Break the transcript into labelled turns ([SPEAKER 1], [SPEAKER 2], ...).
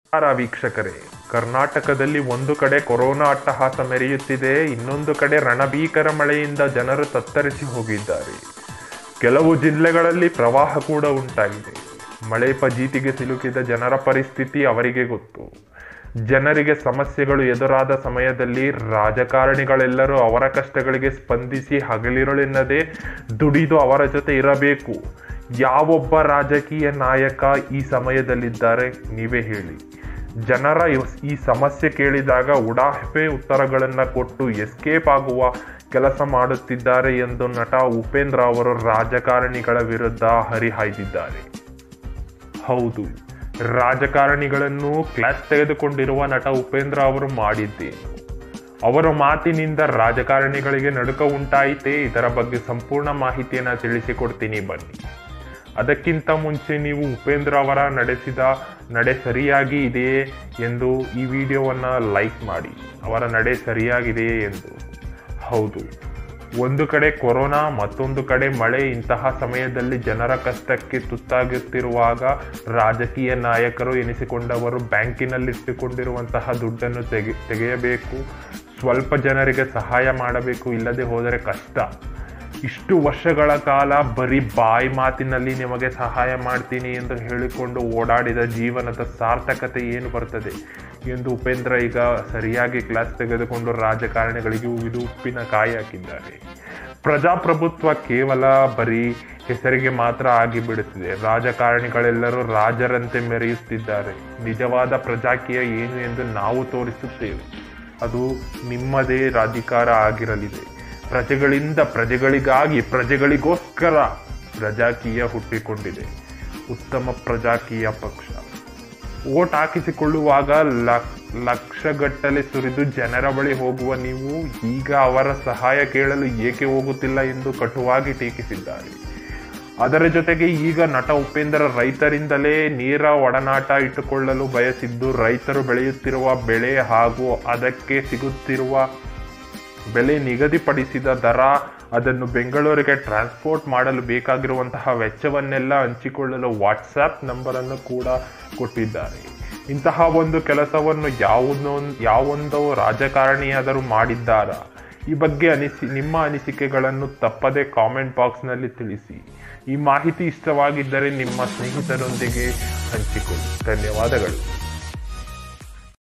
[SPEAKER 1] ನಮಸ್ಕಾರ ವೀಕ್ಷಕರೇ ಕರ್ನಾಟಕದಲ್ಲಿ ಒಂದು ಕಡೆ ಕೊರೋನಾ ಅಟ್ಟಹಾಸ ಮೆರೆಯುತ್ತಿದೆ ಇನ್ನೊಂದು ಕಡೆ ರಣಭೀಕರ ಮಳೆಯಿಂದ ಜನರು ತತ್ತರಿಸಿ ಹೋಗಿದ್ದಾರೆ ಕೆಲವು ಜಿಲ್ಲೆಗಳಲ್ಲಿ ಪ್ರವಾಹ ಕೂಡ ಉಂಟಾಗಿದೆ ಮಳೆ ಫಜೀತಿಗೆ ಸಿಲುಕಿದ ಜನರ ಪರಿಸ್ಥಿತಿ ಅವರಿಗೆ ಗೊತ್ತು ಜನರಿಗೆ ಸಮಸ್ಯೆಗಳು ಎದುರಾದ ಸಮಯದಲ್ಲಿ ರಾಜಕಾರಣಿಗಳೆಲ್ಲರೂ ಅವರ ಕಷ್ಟಗಳಿಗೆ ಸ್ಪಂದಿಸಿ ಹಗಲಿರುಳೆನ್ನದೇ ದುಡಿದು ಅವರ ಜೊತೆ ಇರಬೇಕು ಯಾವೊಬ್ಬ ರಾಜಕೀಯ ನಾಯಕ ಈ ಸಮಯದಲ್ಲಿದ್ದಾರೆ ನೀವೇ ಹೇಳಿ ಜನರ ಇವ್- ಈ ಸಮಸ್ಯೆ ಕೇಳಿದಾಗ ಉಡಾಫೆ ಉತ್ತರಗಳನ್ನು ಕೊಟ್ಟು ಎಸ್ಕೇಪ್ ಆಗುವ ಕೆಲಸ ಮಾಡುತ್ತಿದ್ದಾರೆ ಎಂದು ನಟ ಉಪೇಂದ್ರ ಅವರು ರಾಜಕಾರಣಿಗಳ ವಿರುದ್ಧ ಹರಿಹಾಯ್ದಿದ್ದಾರೆ ಹೌದು ರಾಜಕಾರಣಿಗಳನ್ನು ಕ್ಲಾಸ್ ತೆಗೆದುಕೊಂಡಿರುವ ನಟ ಉಪೇಂದ್ರ ಅವರು ಮಾಡಿದ್ದೇನು ಅವರ ಮಾತಿನಿಂದ ರಾಜಕಾರಣಿಗಳಿಗೆ ನಡುಕ ಉಂಟಾಯಿತೇ ಇದರ ಬಗ್ಗೆ ಸಂಪೂರ್ಣ ಮಾಹಿತಿಯನ್ನು ತಿಳಿಸಿಕೊಡ್ತೀನಿ ಬನ್ನಿ ಅದಕ್ಕಿಂತ ಮುಂಚೆ ನೀವು ಉಪೇಂದ್ರ ಅವರ ನಡೆಸಿದ ನಡೆ ಸರಿಯಾಗಿ ಇದೆಯೇ ಎಂದು ಈ ವಿಡಿಯೋವನ್ನು ಲೈಕ್ ಮಾಡಿ ಅವರ ನಡೆ ಸರಿಯಾಗಿದೆಯೇ ಎಂದು ಹೌದು ಒಂದು ಕಡೆ ಕೊರೋನಾ ಮತ್ತೊಂದು ಕಡೆ ಮಳೆ ಇಂತಹ ಸಮಯದಲ್ಲಿ ಜನರ ಕಷ್ಟಕ್ಕೆ ತುತ್ತಾಗುತ್ತಿರುವಾಗ ರಾಜಕೀಯ ನಾಯಕರು ಎನಿಸಿಕೊಂಡವರು ಬ್ಯಾಂಕಿನಲ್ಲಿಟ್ಟುಕೊಂಡಿರುವಂತಹ ದುಡ್ಡನ್ನು ತೆಗೆ ತೆಗೆಯಬೇಕು ಸ್ವಲ್ಪ ಜನರಿಗೆ ಸಹಾಯ ಮಾಡಬೇಕು ಇಲ್ಲದೆ ಹೋದರೆ ಕಷ್ಟ ಇಷ್ಟು ವರ್ಷಗಳ ಕಾಲ ಬರೀ ಬಾಯಿ ಮಾತಿನಲ್ಲಿ ನಿಮಗೆ ಸಹಾಯ ಮಾಡ್ತೀನಿ ಎಂದು ಹೇಳಿಕೊಂಡು ಓಡಾಡಿದ ಜೀವನದ ಸಾರ್ಥಕತೆ ಏನು ಬರ್ತದೆ ಎಂದು ಉಪೇಂದ್ರ ಈಗ ಸರಿಯಾಗಿ ಕ್ಲಾಸ್ ತೆಗೆದುಕೊಂಡು ರಾಜಕಾರಣಿಗಳಿಗೆ ಇದು ಉಪ್ಪಿನ ಕಾಯಿ ಹಾಕಿದ್ದಾರೆ ಪ್ರಜಾಪ್ರಭುತ್ವ ಕೇವಲ ಬರೀ ಹೆಸರಿಗೆ ಮಾತ್ರ ಆಗಿಬಿಡುತ್ತಿದೆ ರಾಜಕಾರಣಿಗಳೆಲ್ಲರೂ ರಾಜರಂತೆ ಮೆರೆಯುತ್ತಿದ್ದಾರೆ ನಿಜವಾದ ಪ್ರಜಾಕೀಯ ಏನು ಎಂದು ನಾವು ತೋರಿಸುತ್ತೇವೆ ಅದು ನಿಮ್ಮದೇ ರಾಧಿಕಾರ ಆಗಿರಲಿದೆ ಪ್ರಜೆಗಳಿಂದ ಪ್ರಜೆಗಳಿಗಾಗಿ ಪ್ರಜೆಗಳಿಗೋಸ್ಕರ ಪ್ರಜಾಕೀಯ ಹುಟ್ಟಿಕೊಂಡಿದೆ ಉತ್ತಮ ಪ್ರಜಾಕೀಯ ಪಕ್ಷ ಓಟ್ ಹಾಕಿಸಿಕೊಳ್ಳುವಾಗ ಲಕ್ ಲಕ್ಷಗಟ್ಟಲೆ ಸುರಿದು ಜನರ ಬಳಿ ಹೋಗುವ ನೀವು ಈಗ ಅವರ ಸಹಾಯ ಕೇಳಲು ಏಕೆ ಹೋಗುತ್ತಿಲ್ಲ ಎಂದು ಕಟುವಾಗಿ ಟೀಕಿಸಿದ್ದಾರೆ ಅದರ ಜೊತೆಗೆ ಈಗ ನಟ ಉಪೇಂದ್ರ ರೈತರಿಂದಲೇ ನೇರ ಒಡನಾಟ ಇಟ್ಟುಕೊಳ್ಳಲು ಬಯಸಿದ್ದು ರೈತರು ಬೆಳೆಯುತ್ತಿರುವ ಬೆಳೆ ಹಾಗೂ ಅದಕ್ಕೆ ಸಿಗುತ್ತಿರುವ ಬೆಲೆ ನಿಗದಿಪಡಿಸಿದ ದರ ಅದನ್ನು ಬೆಂಗಳೂರಿಗೆ ಟ್ರಾನ್ಸ್ಪೋರ್ಟ್ ಮಾಡಲು ಬೇಕಾಗಿರುವಂತಹ ವೆಚ್ಚವನ್ನೆಲ್ಲ ಹಂಚಿಕೊಳ್ಳಲು ವಾಟ್ಸ್ಆ್ಯಪ್ ನಂಬರನ್ನು ಕೂಡ ಕೊಟ್ಟಿದ್ದಾರೆ ಇಂತಹ ಒಂದು ಕೆಲಸವನ್ನು ಯಾವುದೋ ಯಾವೊಂದೋ ರಾಜಕಾರಣಿಯಾದರೂ ಮಾಡಿದ್ದಾರಾ ಈ ಬಗ್ಗೆ ಅನಿಸಿ ನಿಮ್ಮ ಅನಿಸಿಕೆಗಳನ್ನು ತಪ್ಪದೆ ಕಾಮೆಂಟ್ ಬಾಕ್ಸ್ನಲ್ಲಿ ತಿಳಿಸಿ ಈ ಮಾಹಿತಿ ಇಷ್ಟವಾಗಿದ್ದರೆ ನಿಮ್ಮ ಸ್ನೇಹಿತರೊಂದಿಗೆ ಹಂಚಿಕೊಳ್ಳಿ ಧನ್ಯವಾದಗಳು